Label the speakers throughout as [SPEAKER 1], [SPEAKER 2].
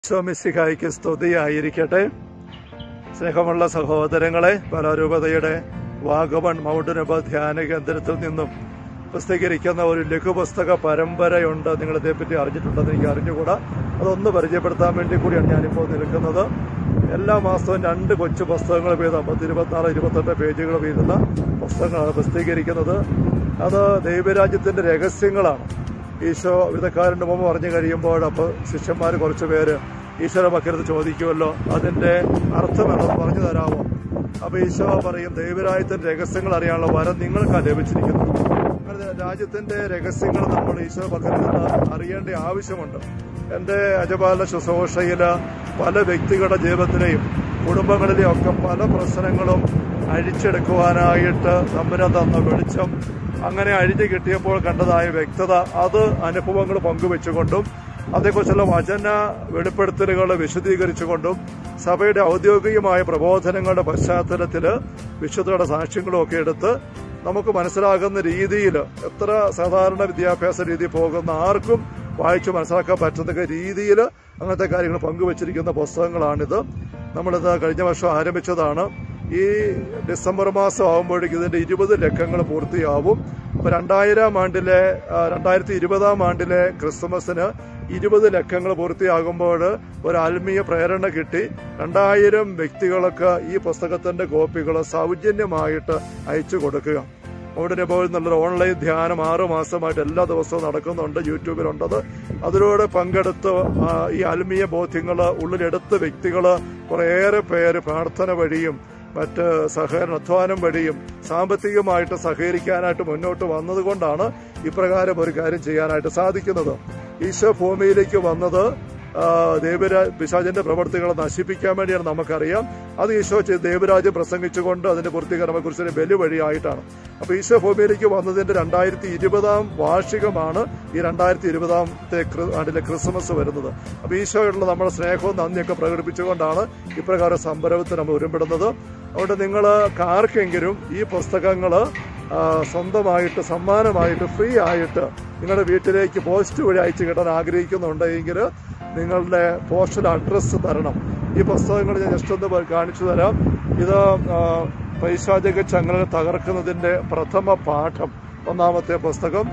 [SPEAKER 1] ഈശോമിശിഹായ്ക്ക് സ്തുതിയായിരിക്കട്ടെ സ്നേഹമുള്ള സഹോദരങ്ങളെ പലരൂപതയുടെ വാഗമൺ മൗണ്ടനബ ധ്യാന കേന്ദ്രത്തിൽ നിന്നും പ്രസിദ്ധീകരിക്കുന്ന ഒരു ലഘുപുസ്തക പരമ്പരയുണ്ട് നിങ്ങൾ ഇതേപ്പറ്റി അറിഞ്ഞിട്ടുണ്ടെന്ന് എനിക്ക് അറിഞ്ഞുകൂടാ അതൊന്ന് പരിചയപ്പെടുത്താൻ വേണ്ടി കൂടിയാണ് ഞാനിപ്പോൾ നിൽക്കുന്നത് എല്ലാ മാസവും രണ്ട് കൊച്ചു പുസ്തകങ്ങൾ വീതം പത്ത് ഇരുപത്തിനാല് ഇരുപത്തെട്ട് പേജുകൾ വീഴുന്ന പുസ്തകങ്ങളാണ് പ്രസിദ്ധീകരിക്കുന്നത് അത് ദൈവരാജ്യത്തിന്റെ രഹസ്യങ്ങളാണ് ഈശോ വിധക്കാരൻ്റെ മുമ്പ് പറഞ്ഞു കഴിയുമ്പോൾ അപ്പോൾ ശിഷ്യന്മാർ കുറച്ച് പേര് ഈശ്വര മക്കരുത് ചോദിക്കുമല്ലോ അതിന്റെ അർത്ഥം എന്നൊന്ന് പറഞ്ഞു തരാമോ അപ്പൊ ഈശോ പറയും ദൈവരാജ്യത്തിന്റെ രഹസ്യങ്ങൾ അറിയാനുള്ള വരം നിങ്ങൾക്കാണ് ലഭിച്ചിരിക്കുന്നത് അങ്ങനെ രാജ്യത്തിന്റെ രഹസ്യങ്ങൾ നമ്മൾ ഈശോ മക്കരിൽ നിന്ന് അറിയേണ്ട ആവശ്യമുണ്ട് എൻ്റെ അജപാല ശുശ്രൂഷയില് പല വ്യക്തികളുടെ ജീവിതത്തിലെയും കുടുംബങ്ങളിലെയും ഒക്കെ പല പ്രശ്നങ്ങളും അഴിച്ചെടുക്കുവാനായിട്ട് തമ്പുരാൻ തന്ന വെളിച്ചം അങ്ങനെ അഴിഞ്ഞു കിട്ടിയപ്പോൾ കണ്ടതായ വ്യക്തത അത് അനുഭവങ്ങൾ പങ്കുവെച്ചുകൊണ്ടും അതേക്കുറിച്ചുള്ള വചന വെളിപ്പെടുത്തലുകൾ വിശദീകരിച്ചുകൊണ്ടും സഭയുടെ ഔദ്യോഗികമായ പ്രബോധനങ്ങളുടെ പശ്ചാത്തലത്തിൽ വിശുദ്ധയുടെ സാക്ഷ്യങ്ങളും ഒക്കെ എടുത്ത് നമുക്ക് മനസ്സിലാകുന്ന രീതിയിൽ എത്ര സാധാരണ വിദ്യാഭ്യാസ രീതി പോകുന്ന ആർക്കും വായിച്ചു മനസ്സിലാക്കാൻ പറ്റുന്ന രീതിയിൽ അങ്ങനത്തെ കാര്യങ്ങൾ പങ്കുവച്ചിരിക്കുന്ന പുസ്തകങ്ങളാണിത് നമ്മളിത് കഴിഞ്ഞ വർഷം ആരംഭിച്ചതാണ് ഈ ഡിസംബർ മാസം ആകുമ്പോഴേക്കും ഇതിന്റെ ഇരുപത് ലക്കങ്ങൾ പൂർത്തിയാവും അപ്പൊ രണ്ടായിരം ആണ്ടിലെ ആ, രണ്ടായിരത്തി ഇരുപതാം ആണ്ടിലെ ക്രിസ്മസിന് ഇരുപത് ലക്കങ്ങൾ പൂർത്തിയാകുമ്പോൾ ഒരു ആത്മീയ പ്രേരണ കിട്ടി രണ്ടായിരം വ്യക്തികൾക്ക് ഈ പുസ്തകത്തിന്റെ കോപ്പികൾ സൗജന്യമായിട്ട് അയച്ചു കൊടുക്കുക അവിടെ ഇപ്പോൾ നല്ലൊരു ഓൺലൈൻ ധ്യാനം ആറു മാസമായിട്ട് എല്ലാ ദിവസവും നടക്കുന്നുണ്ട് യൂട്യൂബിലുണ്ടത് അതിലൂടെ പങ്കെടുത്ത് ആ, ഈ ആത്മീയ ബോധ്യങ്ങൾ ഉള്ളിലെടുത്ത വ്യക്തികൾ കുറേയേറെ പേര് പ്രാർത്ഥന വഴിയും മറ്റ് സഹകരണ അധ്വാനം വഴിയും സാമ്പത്തികമായിട്ട് സഹകരിക്കാനായിട്ട് മുന്നോട്ട് വന്നതുകൊണ്ടാണ് ഇപ്രകാരം ഒരു കാര്യം ചെയ്യാനായിട്ട് സാധിക്കുന്നത് ഈശോ ഭൂമിയിലേക്ക് വന്നത് ആ, ദേവരാ പിശാചിന്റെ പ്രവർത്തികളെ നശിപ്പിക്കാൻ വേണ്ടിയാണ് നമുക്കറിയാം അത് ഈശോ ചെയ്ത് ദേവരാജ്യം പ്രസംഗിച്ചുകൊണ്ട് അതിന്റെ പൂർത്തീകരണത്തെക്കുറിച്ച് ബലി വഴിയായിട്ടാണ് അപ്പൊ ഈശോ ഭൂമിയിലേക്ക് വന്നതിന്റെ രണ്ടായിരത്തി ഇരുപതാം വാർഷികമാണ് ഈ രണ്ടായിരത്തി ഇരുപതാമത്തെ ആണ്ടിലെ ക്രിസ്മസ് വരുന്നത് അപ്പൊ ഈശോയോടുള്ള നമ്മുടെ സ്നേഹവും നന്ദിയൊക്കെ പ്രകടിപ്പിച്ചുകൊണ്ടാണ് ഇപ്രകാരം സംരംഭത്തിൽ നമ്മൾ ഉരുപ്പെടുന്നത് അതുകൊണ്ട് നിങ്ങൾ ആർക്കെങ്കിലും ഈ പുസ്തകങ്ങൾ സ്വന്തമായിട്ട് സമ്മാനമായിട്ട് ഫ്രീ ആയിട്ട് നിങ്ങളുടെ വീട്ടിലേക്ക് പോസ്റ്റ് വഴി അയച്ചു കിട്ടാൻ ആഗ്രഹിക്കുന്നുണ്ടെങ്കിൽ നിങ്ങളുടെ പോസ്റ്റൽ അഡ്രസ്സ് തരണം ഈ പുസ്തകങ്ങൾ ഞാൻ ജസ്റ്റ് ഒന്ന് കാണിച്ചു തരാം ഇത് ആ, പൈശാചിക ചങ്ങല തകർക്കുന്നതിന്റെ പ്രഥമ പാഠം ഒന്നാമത്തെ പുസ്തകം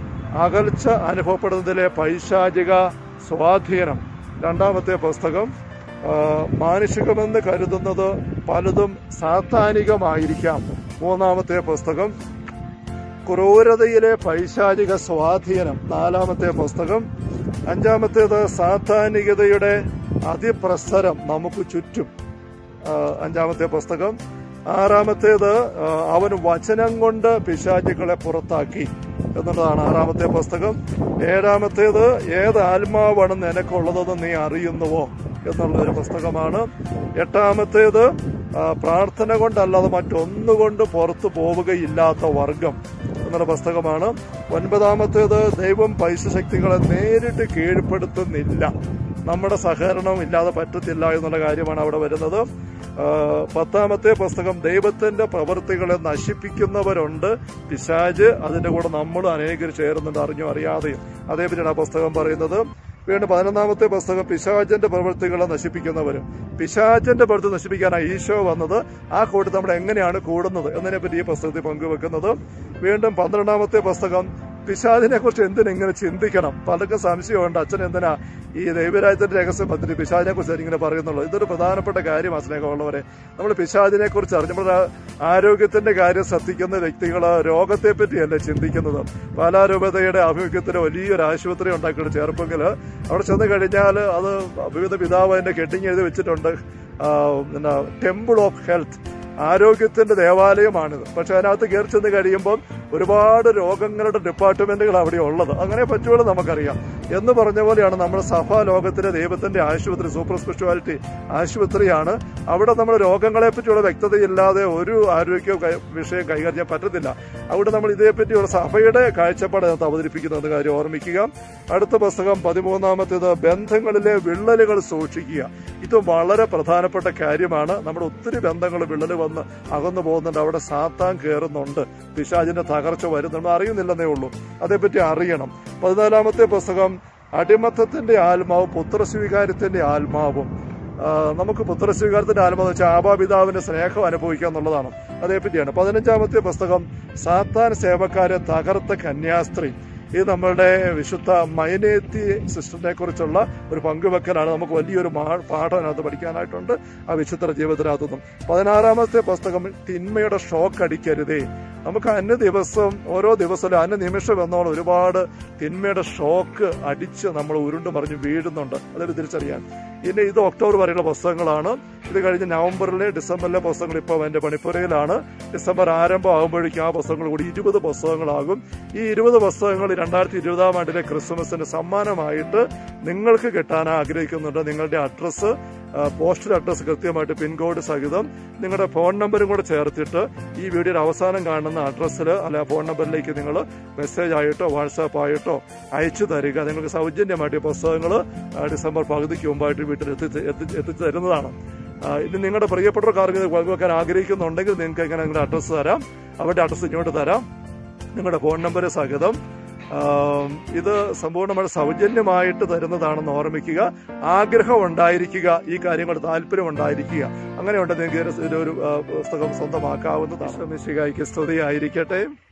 [SPEAKER 1] അകൽച്ച അനുഭവപ്പെടുന്നതിലെ പൈശാചിക സ്വാധീനം രണ്ടാമത്തെ പുസ്തകം ആ, മാനുഷികമെന്ന് കരുതുന്നത് പലതും സാത്താനികമായിരിക്കാം മൂന്നാമത്തെ പുസ്തകം ക്രൂരതയിലെ പൈശാചിക സ്വാധീനം നാലാമത്തെ പുസ്തകം അഞ്ചാമത്തേത് സാത്താനികതയുടെ അതിപ്രസരം നമുക്ക് ചുറ്റും ആ, അഞ്ചാമത്തെ പുസ്തകം ആറാമത്തേത് ആ, അവൻ വചനം കൊണ്ട് പിശാചുക്കളെ പുറത്താക്കി എന്നുള്ളതാണ് ആറാമത്തെ പുസ്തകം ഏഴാമത്തേത് ഏത് ആത്മാവാണ് നിനക്കുള്ളതെന്ന് നീ അറിയുന്നുവോ എന്നുള്ള ഒരു പുസ്തകമാണ് എട്ടാമത്തേത് ആ, പ്രാർത്ഥന കൊണ്ടല്ലാതെ മറ്റൊന്നുകൊണ്ട് പുറത്തു പോവുകയില്ലാത്ത വർഗം എന്നുള്ള പുസ്തകമാണ് ഒൻപതാമത്തേത് ദൈവം പൈസ ശക്തികളെ നേരിട്ട് കീഴ്പ്പെടുത്തുന്നില്ല നമ്മുടെ സഹകരണം ഇല്ലാതെ പറ്റത്തില്ല എന്നുള്ള കാര്യമാണ് അവിടെ വരുന്നത് ആ, പത്താമത്തെ പുസ്തകം ദൈവത്തിന്റെ പ്രവൃത്തികളെ നശിപ്പിക്കുന്നവരുണ്ട് പിശാജ് അതിന്റെ കൂടെ നമ്മളും അനേകർ ചേരുന്നുണ്ട് അറിഞ്ഞോ അറിയാതെയും അതേപറ്റിയാണ് ആ പുസ്തകം പറയുന്നത് വീണ്ടും പതിനൊന്നാമത്തെ പുസ്തകം പിശാചന്റെ പ്രവൃത്തികളെ നശിപ്പിക്കുന്നവർ പിശാചന്റെ പ്രവൃത്തി നശിപ്പിക്കാനാണ് ഈശോ വന്നത് ആ കൂട്ടത്തിൽ നമ്മൾ എങ്ങനെയാണ് കൂടുന്നത് എന്നതിനെ പറ്റി ഈ പുസ്തകത്തിൽ പങ്കുവെക്കുന്നത് വീണ്ടും പന്ത്രണ്ടാമത്തെ പുസ്തകം പിശാദിനെ കുറിച്ച് എന്തിനെങ്ങനെ ചിന്തിക്കണം പലർക്കും സംശയമുണ്ട് അച്ഛൻ എന്തിനാ ഈ ദൈവരാജ്യത്തിന്റെ രഹസ്യം പദ്ധതി പിശാദിനെ കുറിച്ച് ഇങ്ങനെ പറയുന്നുള്ളൂ ഇതൊരു പ്രധാനപ്പെട്ട കാര്യമാണ് സ്നേഹമുള്ളവരെ നമ്മൾ പിശാദിനെ കുറിച്ച് അറിഞ്ഞു നമ്മുടെ ആരോഗ്യത്തിന്റെ കാര്യം ശ്രദ്ധിക്കുന്ന വ്യക്തികൾ രോഗത്തെ പറ്റിയല്ല ചിന്തിക്കുന്നത് പാലാരൂപതയുടെ ആഭിമുഖ്യത്തിൽ വലിയൊരു ആശുപത്രി ഉണ്ടാക്കിയിട്ട് ചേർപ്പെങ്കിൽ അവിടെ ചെന്ന് കഴിഞ്ഞാൽ അത് വിവിധ പിതാവ് അതിന്റെ കെട്ടിങ് എഴുതി വെച്ചിട്ടുണ്ട് ആ, പിന്നെ ടെമ്പിൾ ഓഫ് ഹെൽത്ത് ആരോഗ്യത്തിന്റെ ദേവാലയമാണിത് പക്ഷെ അതിനകത്ത് കയറി ചെന്ന് കഴിയുമ്പോൾ ഒരുപാട് രോഗങ്ങളുടെ ഡിപ്പാർട്ട്മെന്റുകൾ അവിടെ ഉള്ളത് അങ്ങനെ പറ്റുള്ളൂ നമുക്കറിയാം എന്ന് പറഞ്ഞ പോലെയാണ് നമ്മുടെ സഭാ ലോകത്തിലെ ദൈവത്തിന്റെ ആശുപത്രി സൂപ്പർ സ്പെഷ്യാലിറ്റി ആശുപത്രിയാണ് അവിടെ നമ്മൾ രോഗങ്ങളെ പറ്റിയുള്ള വ്യക്തതയില്ലാതെ ഒരു ആരോഗ്യ കൈ- വിഷയം കൈകാര്യം ചെയ്യാൻ പറ്റത്തില്ല അവിടെ നമ്മൾ ഇതേപ്പറ്റിയുള്ള സഭയുടെ കാഴ്ചപ്പാട് അതിനകത്ത് അവതരിപ്പിക്കുന്ന കാര്യം ഓർമ്മിക്കുക അടുത്ത പുസ്തകം പതിമൂന്നാമത്തേത് ബന്ധങ്ങളിലെ വിള്ളലുകൾ സൂക്ഷിക്കുക ഇത് വളരെ പ്രധാനപ്പെട്ട കാര്യമാണ് നമ്മുടെ ഒത്തിരി ബന്ധങ്ങൾ വിള്ളൽ വന്ന് അകന്നു പോകുന്നുണ്ട് അവിടെ സാത്താൻ കയറുന്നുണ്ട് പിശാചിന്റെ തകർച്ച വരുന്നുണ്ട് അറിയുന്നില്ലെന്നേ ഉള്ളൂ അതേപ്പറ്റി അറിയണം പതിനാലാമത്തെ പുസ്തകം അടിമത്തത്തിന്റെ ആത്മാവും പുത്രസ്വീകാരത്തിന്റെ ആത്മാവും ആ, നമുക്ക് പുത്രസ്വീകാരത്തിന്റെ ആത്മാവ് എന്ന് വെച്ചാൽ ആബാപിതാവിന്റെ സ്നേഹം അനുഭവിക്കുക എന്നുള്ളതാണ് അതേപ്പറ്റിയാണ് പതിനഞ്ചാമത്തെ പുസ്തകം സാത്താൻ സേവക്കാരെ തകർത്ത കന്യാസ്ത്രീ ഇത് നമ്മളുടെ വിശുദ്ധ മൈനേത്തി സിസ്റ്ററിനെ കുറിച്ചുള്ള ഒരു പങ്കുവെക്കലാണ് നമുക്ക് വലിയൊരു മാ- പാഠം അതിനകത്ത് പഠിക്കാനായിട്ടുണ്ട് ആ വിശുദ്ധ ജീവിതത്തിനകത്തുനിന്നും പതിനാറാമത്തെ പുസ്തകം തിന്മയുടെ ഷോക്ക് അടിക്കരുതേ നമുക്ക് അന്യ ദിവസം ഓരോ ദിവസവും അന്യ നിമിഷം എന്നോളം ഒരുപാട് തിന്മയുടെ ഷോക്ക് അടിച്ച് നമ്മൾ ഉരുണ്ട് മറിഞ്ഞ് വീഴുന്നുണ്ട് അതൊരു തിരിച്ചറിയാൻ ഇനി ഇത് ഒക്ടോബർ വരെയുള്ള പുസ്തകങ്ങളാണ് ഇത് കഴിഞ്ഞ് നവംബറിലെ ഡിസംബറിലെ പുസ്തകങ്ങൾ ഇപ്പോൾ എൻ്റെ പണിപ്പുരയിലാണ് ഡിസംബർ ആരംഭം ആകുമ്പോഴേക്കും ആ പുസ്തകങ്ങൾ കൂടി ഇരുപത് പുസ്തകങ്ങളാകും ഈ ഇരുപത് പുസ്തകങ്ങൾ രണ്ടായിരത്തി ഇരുപതാം ആണ്ടിലെ ക്രിസ്മസിന് സമ്മാനമായിട്ട് നിങ്ങൾക്ക് കിട്ടാൻ ആഗ്രഹിക്കുന്നുണ്ട് നിങ്ങളുടെ അഡ്രസ്സ് പോസ്റ്റൽ അഡ്രസ്സ് കൃത്യമായിട്ട് പിൻകോഡ് സഹിതം നിങ്ങളുടെ ഫോൺ നമ്പറും കൂടെ ചേർത്തിട്ട് ഈ വീഡിയോയുടെ അവസാനം കാണുന്ന അഡ്രസ്സിൽ അല്ല ഫോൺ നമ്പറിലേക്ക് നിങ്ങൾ മെസ്സേജ് ആയിട്ടോ വാട്സാപ്പ് ആയിട്ടോ അയച്ചു തരിക നിങ്ങൾക്ക് സൗജന്യമായിട്ട് ഈ പുസ്തകങ്ങൾ ഡിസംബർ പകുതിക്ക് മുമ്പായിട്ട് വീട്ടിൽ എത്തിച്ച് എത്തി- എത്തിച്ചു തരുന്നതാണ് ആ, ഇനി നിങ്ങളുടെ പ്രിയപ്പെട്ടവർക്കാർക്ക് ഇത് പങ്കുവെക്കാൻ ആഗ്രഹിക്കുന്നുണ്ടെങ്കിൽ നിങ്ങൾക്ക് ഇങ്ങനെ നിങ്ങളുടെ അഡ്രസ്സ് തരാം അവരുടെ അഡ്രസ്സ് ഇങ്ങോട്ട് തരാം നിങ്ങളുടെ ഫോൺ നമ്പർ സഹിതം ആം, ഇത് സമ്പൂർണ്ണമായിട്ട് സൗജന്യമായിട്ട് തരുന്നതാണെന്ന് ഓർമ്മിക്കുക ആഗ്രഹം ഉണ്ടായിരിക്കുക ഈ കാര്യങ്ങൾ താല്പര്യം ഉണ്ടായിരിക്കുക അങ്ങനെയുണ്ടെങ്കിൽ നിങ്ങൾക്ക് ഇതിന്റെ ഒരു ആ, പുസ്തകം സ്വന്തമാക്കാവുന്നതാണ് ശ്രമിക്കുക സ്തുതി ആയിരിക്കട്ടെ